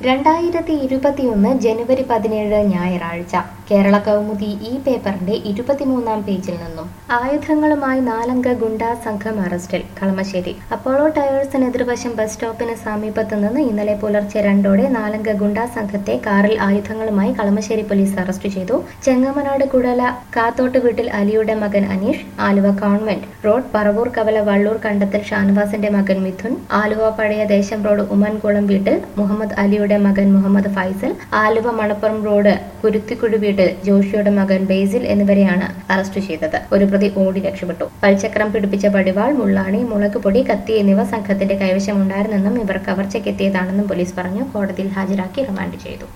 രണ്ടായിരത്തി ഇരുപത്തിയൊന്ന് ജനുവരി പതിനേഴ് ഞായറാഴ്ച കേരള കൗമുദി ഈ പേപ്പറിന്റെ ഇരുപത്തിമൂന്നാം പേജിൽ നിന്നും ആയുധങ്ങളുമായി നാലംഗ ഗുണ്ടാ സംഘം അറസ്റ്റിൽ കളമശ്ശേരി അപ്പോളോ ടയേഴ്സിന് എതിർവശം ബസ് സ്റ്റോപ്പിന് സമീപത്ത് നിന്ന് ഇന്നലെ പുലർച്ചെ രണ്ടോടെ നാലംഗ ഗുണ്ടാ സംഘത്തെ കാറിൽ ആയുധങ്ങളുമായി കളമശ്ശേരി പോലീസ് അറസ്റ്റ് ചെയ്തു ചെങ്ങമനാട് കുടല കാത്തോട്ട് വീട്ടിൽ അലിയുടെ മകൻ അനീഷ് ആലുവ കോൺവെന്റ് റോഡ് പറവൂർ കവല വള്ളൂർ കണ്ടത്തിൽ ഷാനവാസിന്റെ മകൻ മിഥുൻ ആലുവ പഴയ ദേശം റോഡ് ഉമ്മൻകുളം വീട്ടിൽ മുഹമ്മദ് അലിയുടെ മകൻ മുഹമ്മദ് ഫൈസൽ ആലുവ മണപ്പുറം റോഡ് കുരുത്തിക്കുഴി വീട്ടിൽ ജോഷിയുടെ മകൻ ബേസിൽ എന്നിവരെയാണ് അറസ്റ്റ് ചെയ്തത് ഒരു പ്രതി ഓടി രക്ഷപ്പെട്ടു പൽചക്രം പിടിപ്പിച്ച വടിവാൾ മുള്ളാണി മുളക് പൊടി കത്തി എന്നിവ സംഘത്തിന്റെ കൈവശമുണ്ടായിരുന്നെന്നും ഇവർ കവർച്ചയ്ക്കെത്തിയതാണെന്നും പോലീസ് പറഞ്ഞു കോടതിയിൽ ഹാജരാക്കി റിമാൻഡ് ചെയ്തു